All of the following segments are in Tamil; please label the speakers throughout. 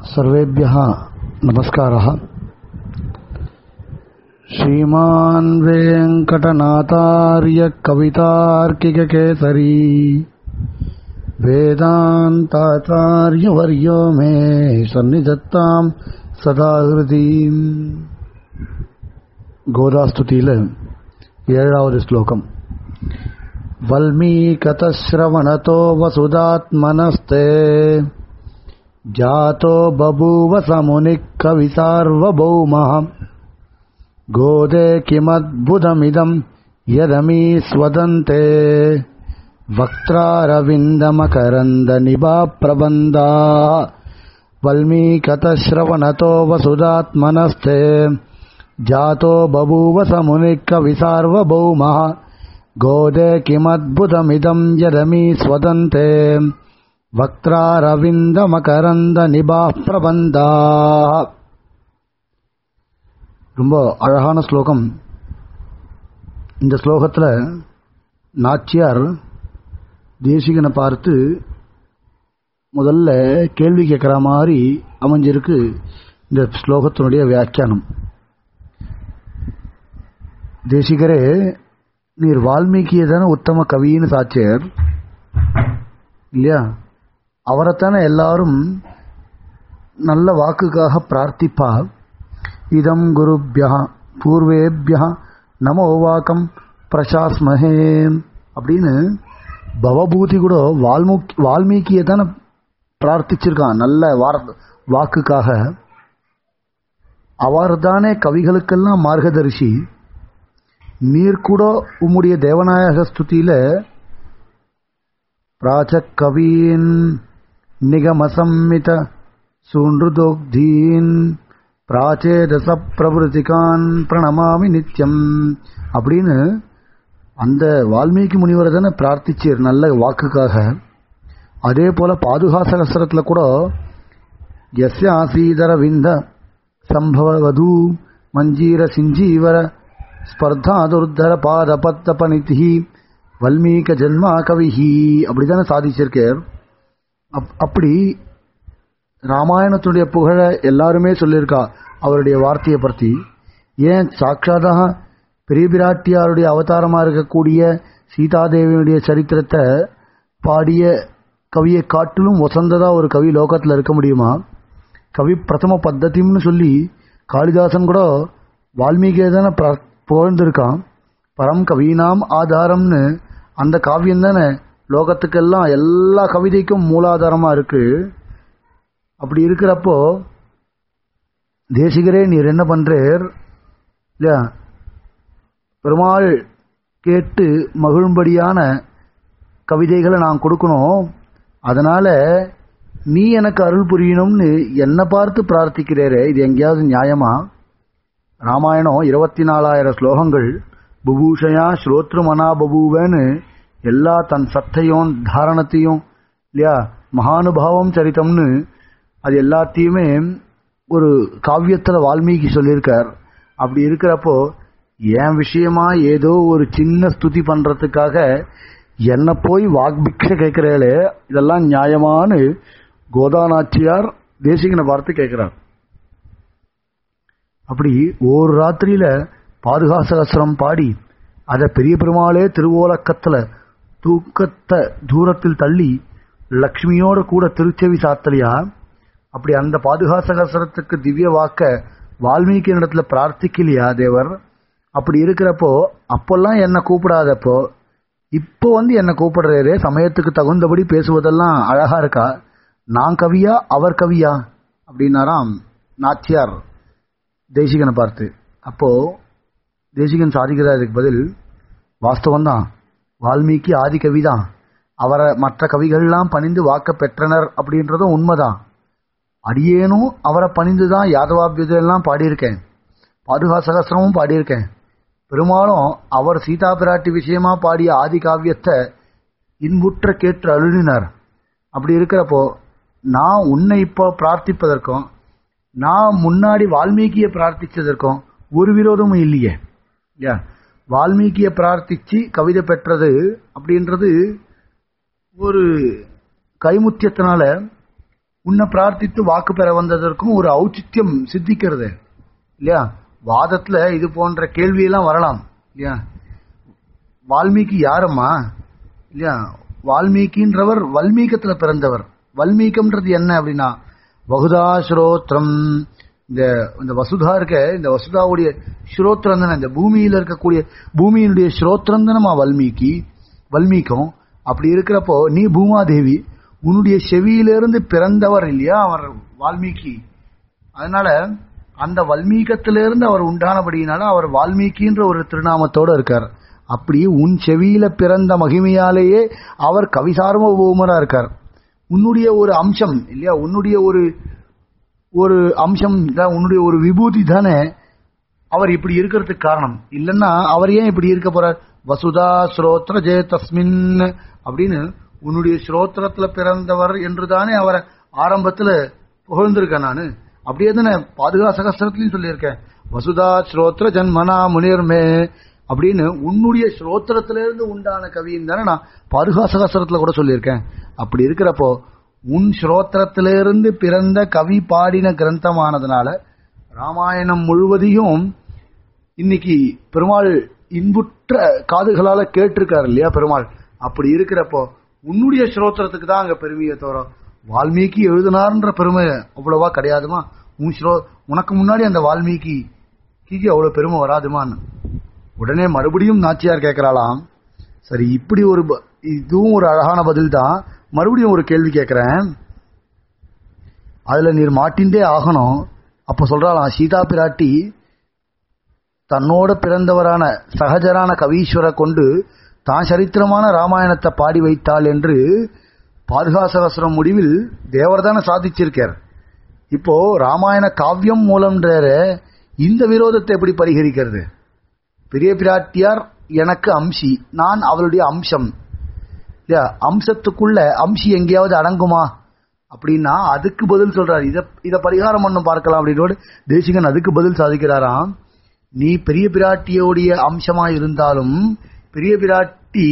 Speaker 1: सर्वेभ्यः नमस्कारः श्रीमान् वेङ्कटनाथार्य कवितार्किककेसरी वेदान्ताचार्यवर्यो मे सन्निधत्ताम् सदा हृदीम् கோதாஸ்துதியில ஏழாவது ஸ்லோகம் வல்மீகதஸ்ரவணதோ வசுதாத்மனஸ்தே ஜாதோ பபூவ சமுனிக் கவி சார்வபௌமः கோதே கிமத்புதமிதம் யதமீஸ்வதந்தே वक्त्रारविन्दमकरन्दनिभा प्रबन्धा वल्मीकतश्रवणतो वसुदात्मनस्थे जातो बभूव समुनिकविसार्वभौमः गोदे किमद्भुतमिदम् यदमी स्वदन्ते वक्त्रारविन्दमकरन्दनिभा प्रबन्धा ரொம்ப அழகான ஸ்லோகம் இந்த ஸ்லோகத்தில் நாச்சியார் தேசிகனை பார்த்து முதல்ல கேள்வி கேட்குற மாதிரி அமைஞ்சிருக்கு இந்த ஸ்லோகத்தினுடைய வியாக்கியானம் தேசிகரே நீர் வால்மீகியை தானே உத்தம கவின்னு சாட்சியர் இல்லையா அவரைத்தானே எல்லாரும் நல்ல வாக்குக்காக பிரார்த்திப்பா இதம் குருபியா பூர்வேபியா நமோ வாக்கம் பிரசாஸ்மஹே அப்படின்னு பவபூதி கூட வால்மூக்கி வால்மீகியை தானே பிரார்த்திச்சிருக்கான் நல்ல வார வாக்குக்காக அவர் தானே கவிகளுக்கெல்லாம் மார்கதரிசி நீர் கூட உம்முடைய தேவநாயக ஸ்துதியில பிராச்சக்கவீன் நிகமசம்மித சூன்றுதோக்தீன் பிராச்சேதச பிரபுதிகான் பிரணமாமி நித்யம் அப்படின்னு அந்த வால்மீகி முனிவரை தானே பிரார்த்திச்சீர் நல்ல வாக்குக்காக அதே போல பாதுகா சகசிரத்தில் கூட எஸ்ய ஆசீதர விந்த சம்பவது மஞ்சீர சிஞ்சீவர ஸ்பர்தா துர்தர பாத பத்த பனிதி வல்மீக ஜென்மா கவிஹி அப்படித்தானே சாதிச்சிருக்கார் அப்படி ராமாயணத்துடைய புகழ எல்லாருமே சொல்லியிருக்கா அவருடைய வார்த்தையை பற்றி ஏன் சாட்சாதாக பெரிய பிராட்டியாருடைய அவதாரமா இருக்கக்கூடிய சீதாதேவியுடைய சரித்திரத்தை பாடிய கவியை காட்டிலும் வசந்ததா ஒரு கவி லோகத்தில் இருக்க முடியுமா கவி பிரதம பத்தத்தின்னு சொல்லி காளிதாசன் கூட வால்மீகியை தானே புகழ்ந்திருக்கான் பரம் கவீனாம் ஆதாரம்னு அந்த காவியம் தானே லோகத்துக்கெல்லாம் எல்லா கவிதைக்கும் மூலாதாரமா இருக்கு அப்படி இருக்கிறப்போ தேசிகரே நீர் என்ன பண்றீர் இல்லையா பெருமாள் கேட்டு மகிழும்படியான கவிதைகளை நான் கொடுக்கணும் அதனால நீ எனக்கு அருள் புரியணும்னு என்னை பார்த்து பிரார்த்திக்கிறேரே இது எங்கேயாவது நியாயமா ராமாயணம் இருபத்தி நாலாயிரம் ஸ்லோகங்கள் புபூஷயா ஸ்ரோத்ருமனா பபூவன்னு எல்லா தன் சத்தையும் தாரணத்தையும் இல்லையா மகானுபாவம் சரித்தம்னு அது எல்லாத்தையுமே ஒரு காவியத்தில் வால்மீகி சொல்லியிருக்கார் அப்படி இருக்கிறப்போ என் விஷயமா ஏதோ ஒரு சின்ன ஸ்துதி பண்றதுக்காக என்ன போய் வாக்பிக்ஷ கேட்கிறேளே இதெல்லாம் நியாயமானு கோதாநாச்சியார் தேசிகனை பார்த்து கேட்கிறார் அப்படி ஒரு ராத்திரியில பாதுகாசகசிரம் பாடி அத பெரிய பெருமாளே திருவோலக்கத்துல தூக்கத்தை தூரத்தில் தள்ளி லக்ஷ்மியோட கூட திருச்செவி சாத்தலியா அப்படி அந்த பாதுகாசகசரத்துக்கு திவ்ய வாக்க வால்மீகி இடத்துல பிரார்த்திக்கலையா தேவர் அப்படி இருக்கிறப்போ அப்பெல்லாம் என்னை கூப்பிடாதப்போ இப்போ வந்து என்னை கூப்பிடுறாரு சமயத்துக்கு தகுந்தபடி பேசுவதெல்லாம் அழகா இருக்கா நான் கவியா அவர் கவியா அப்படின்னாராம் நாச்சியார் தேசிகனை பார்த்து அப்போ தேசிகன் சாதிக்கிறா இதுக்கு பதில் வாஸ்தவம் தான் வால்மீகி ஆதி கவி தான் அவரை மற்ற கவிகள்லாம் பணிந்து வாக்க பெற்றனர் அப்படின்றதும் உண்மைதான் அடியேனும் அவரை பணிந்து தான் யாதவாபியதெல்லாம் பாடியிருக்கேன் பாதுகா சகசிரமும் பாடியிருக்கேன் பெரும்பாலும் அவர் சீதா பிராட்டி விஷயமா பாடிய ஆதி காவியத்தை இன்புற்ற கேட்டு அழுதினார் அப்படி இருக்கிறப்போ நான் உன்னை இப்போ பிரார்த்திப்பதற்கும் நான் முன்னாடி வால்மீகியை பிரார்த்திச்சதற்கும் ஒரு விரோதமும் இல்லையே இல்லையா வால்மீகியை பிரார்த்திச்சு கவிதை பெற்றது அப்படின்றது ஒரு கைமுத்தியத்தினால உன்னை பிரார்த்தித்து வாக்கு பெற வந்ததற்கும் ஒரு ஔச்சித்யம் சித்திக்கிறது இல்லையா வாதத்துல இது போன்ற கேள்வியெல்லாம் வரலாம் இல்லையா வால்மீகி யாரம்மா இல்லையா வால்மீகின்றவர் வல்மீகத்துல பிறந்தவர் வல்மீகம்ன்றது என்ன அப்படின்னா வகுதா ஸ்ரோத்ரம் இந்த இந்த வசுதா இருக்க இந்த வசுதாவுடைய ஸ்ரோத்திரம் தானே இந்த பூமியில இருக்கக்கூடிய பூமியினுடைய ஸ்ரோத்திரம் தானேமா வல்மீகி வல்மீகம் அப்படி இருக்கிறப்போ நீ பூமாதேவி உன்னுடைய செவியிலிருந்து பிறந்தவர் இல்லையா அவர் வால்மீகி அதனால அந்த வல்மீகத்திலிருந்து அவர் உண்டானபடியினால அவர் வால்மீகின்ற ஒரு திருநாமத்தோட இருக்கார் அப்படி உன் செவியில பிறந்த மகிமையாலேயே அவர் கவிசார்வபௌமரா இருக்கார் உன்னுடைய ஒரு அம்சம் இல்லையா உன்னுடைய ஒரு ஒரு அம்சம் தான் உன்னுடைய ஒரு விபூதி தானே அவர் இப்படி இருக்கிறதுக்கு காரணம் இல்லைன்னா அவர் ஏன் இப்படி இருக்க போறார் வசுதா ஸ்ரோத்ர ஜெய தஸ்மின் அப்படின்னு உன்னுடைய ஸ்ரோத்திரத்துல பிறந்தவர் என்று தானே அவரை ஆரம்பத்துல புகழ்ந்திருக்கேன் நானு அப்படியே தானே பாதுகா சகஸ்திரத்திலையும் சொல்லியிருக்கேன் வசுதா ஸ்ரோத்ர ஜன்மனா முனிர்மே அப்படின்னு உன்னுடைய ஸ்ரோத்திரத்திலிருந்து உண்டான கவின்னு தானே நான் பாதுகா சகஸ்திரத்துல கூட சொல்லியிருக்கேன் அப்படி இருக்கிறப்போ உன் ஸ்ரோத்திரத்திலிருந்து பிறந்த கவி பாடின கிரந்தமானதுனால ராமாயணம் முழுவதையும் இன்னைக்கு பெருமாள் இன்புற்ற காதுகளால கேட்டிருக்காரு இல்லையா பெருமாள் அப்படி இருக்கிறப்போ உன்னுடைய ஸ்ரோத்திரத்துக்கு தான் அங்க பெருமையை தவிர வால்மீகி எழுதினார்ன்ற பெருமை அவ்வளவா கிடையாதுமா உன் ஸ்ரோ உனக்கு முன்னாடி அந்த வால்மீகி கீகி அவ்வளவு பெருமை வராதுமான்னு உடனே மறுபடியும் நாச்சியார் கேட்கிறாளாம் சரி இப்படி ஒரு ப- இதுவும் ஒரு அழகான பதில் தான் மறுபடியும் ஒரு கேள்வி கேட்கிறேன் அதுல நீர் மாட்டின்றே ஆகணும் அப்ப சொல்றாளாம் சீதா பிராட்டி தன்னோட பிறந்தவரான சகஜரான கவீஸ்வரை கொண்டு தான் சரித்திரமான ராமாயணத்தை பாடி வைத்தாள் என்று பாதுகாசகசரம் முடிவில் தேவர் தானே சாதிச்சிருக்கார் இப்போ ராமாயண காவியம் மூலம்ன்ற இந்த விரோதத்தை எப்படி பரிகரிக்கிறது பெரிய பிராட்டியார் எனக்கு அம்சி நான் அவளுடைய அம்சம் இல்லையா அம்சத்துக்குள்ள அம்சி எங்கேயாவது அடங்குமா அப்படின்னா அதுக்கு பதில் சொல்றாரு இத இத பரிகாரம் பண்ணும் பார்க்கலாம் அப்படின்னு தேசிகன் அதுக்கு பதில் சாதிக்கிறாராம் நீ பெரிய பிராட்டியோடைய அம்சமா இருந்தாலும் பெரிய பிராட்டி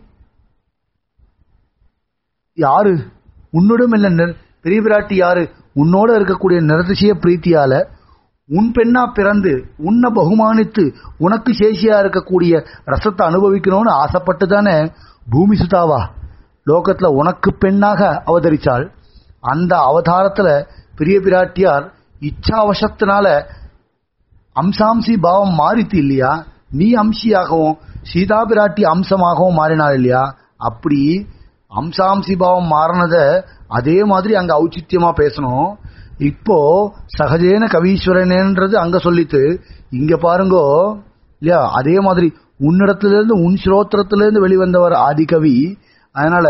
Speaker 1: யாரு உன்னிடம் இல்ல நிர்- பெரிய பிராட்டி யாரு உன்னோட இருக்கக்கூடிய நிரதிசய பிரீத்தியால உன் பெண்ணா பிறந்து உன்னை பகுமானித்து உனக்கு சேஷியா இருக்கக்கூடிய ரசத்தை அனுபவிக்கணும்னு ஆசைப்பட்டு தானே பூமி சுதாவா லோகத்துல உனக்கு பெண்ணாக அவதரிச்சாள் அந்த அவதாரத்துல பெரிய பிராட்டியார் இச்சாவசத்தினால அம்சாம்சி பாவம் மாறித்து இல்லையா நீ அம்சியாகவும் சீதா பிராட்டி அம்சமாகவும் மாறினாள் இல்லையா அப்படி அம்சாம்சி பாவம் மாறினத அதே மாதிரி அங்க ஔச்சித்யமா பேசணும் இப்போ சகஜேன கவீஸ்வரனேன்றது அங்க சொல்லித்து இங்க பாருங்கோ இல்லையா அதே மாதிரி உன்னிடத்திலிருந்து உன் ஸ்ரோத்திரத்திலிருந்து வெளிவந்தவர் ஆதிகவி அதனால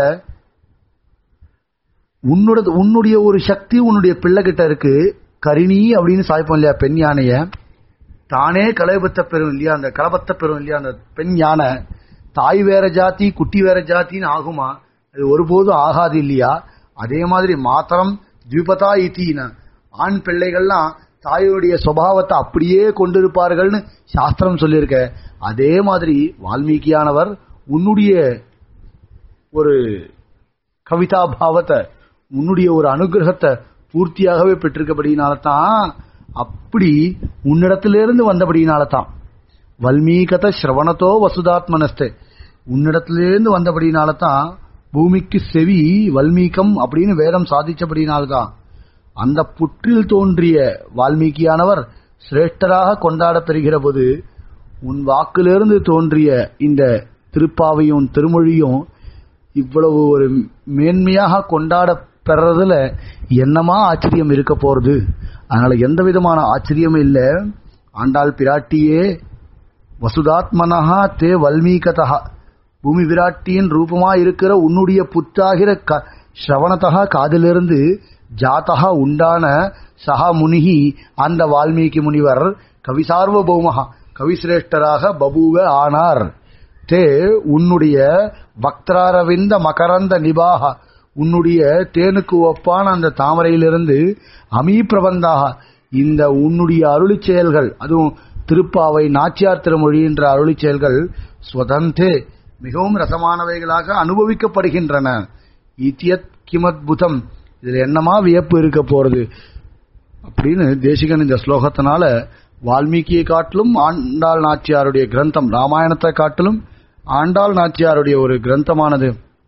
Speaker 1: உன்னோட உன்னுடைய ஒரு சக்தி உன்னுடைய பிள்ளை கிட்ட இருக்கு கரிணி அப்படின்னு சாய்ப்போம் இல்லையா பெண் யானைய தானே கலைபத்த பெறும் இல்லையா அந்த கலபத்த பெறும் இல்லையா அந்த பெண் யானை தாய் வேற ஜாதி குட்டி வேற ஜாத்தின்னு ஆகுமா அது ஒருபோதும் ஆகாது இல்லையா அதே மாதிரி மாத்திரம் த்விபதா இத்தின ஆண் பிள்ளைகள்லாம் தாயுடைய சுபாவத்தை அப்படியே கொண்டிருப்பார்கள்னு சாஸ்திரம் சொல்லியிருக்க அதே மாதிரி வால்மீகியானவர் உன்னுடைய ஒரு கவிதா பாவத்தை உன்னுடைய ஒரு அனுகிரகத்தை பூர்த்தியாகவே பெற்றிருக்கபடினால தான் அப்படி உன்னிடத்திலிருந்து வந்தபடினால தான் வல்மீகத ஸ்ரவணத்தோ வசுதாத்மனஸ்தே உன்னிடத்திலிருந்து வந்தபடினால தான் பூமிக்கு செவி வல்மீகம் அப்படின்னு வேதம் சாதிச்சபடினால தான் அந்த புற்றில் தோன்றிய வால்மீகியானவர் சிரேஷ்டராக கொண்டாடப் பெறுகிற போது உன் வாக்கிலிருந்து தோன்றிய இந்த திருப்பாவையும் திருமொழியும் இவ்வளவு ஒரு மேன்மையாக கொண்டாட பெறதுல என்னமா ஆச்சரியம் இருக்க போறது அதனால எந்த விதமான ஆச்சரியமும் இல்லை ஆண்டாள் பிராட்டியே வசுதாத்மனஹா தே வல்மீகதா பூமி விராட்டியின் ரூபமா இருக்கிற உன்னுடைய புத்தாகிற க ஸ்ரவணத்தகா காதிலிருந்து ஜாத்தகா உண்டான சஹா முனிகி அந்த வால்மீகி முனிவர் கவிசார்வபௌமகா கவிசிரேஷ்டராக பபுவ ஆனார் தே உன்னுடைய வக்திராரவிந்த மகரந்த நிபாக உன்னுடைய தேனுக்கு ஒப்பான அந்த தாமரையிலிருந்து அமீ பிரபந்தாக இந்த உன்னுடைய அருளிச் செயல்கள் அதுவும் திருப்பாவை நாச்சியார் திருமொழி என்ற அருளிச் செயல்கள் ஸ்வதந்தே மிகவும் ரசமானவைகளாக அனுபவிக்கப்படுகின்றன இத்தியத் கிமத்புதம் இதுல என்னமா வியப்பு இருக்க போறது அப்படின்னு தேசிகன் இந்த ஸ்லோகத்தினால வால்மீகியை காட்டிலும் ஆண்டாள் நாச்சியாருடைய கிரந்தம் ராமாயணத்தை காட்டிலும் ஆண்டாள் நாச்சியாருடைய ஒரு கிரந்தமானது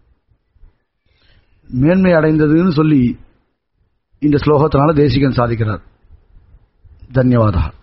Speaker 1: மேன்மை அடைந்ததுன்னு சொல்லி இந்த ஸ்லோகத்தினால தேசிகன் சாதிக்கிறார் தன்யவாதா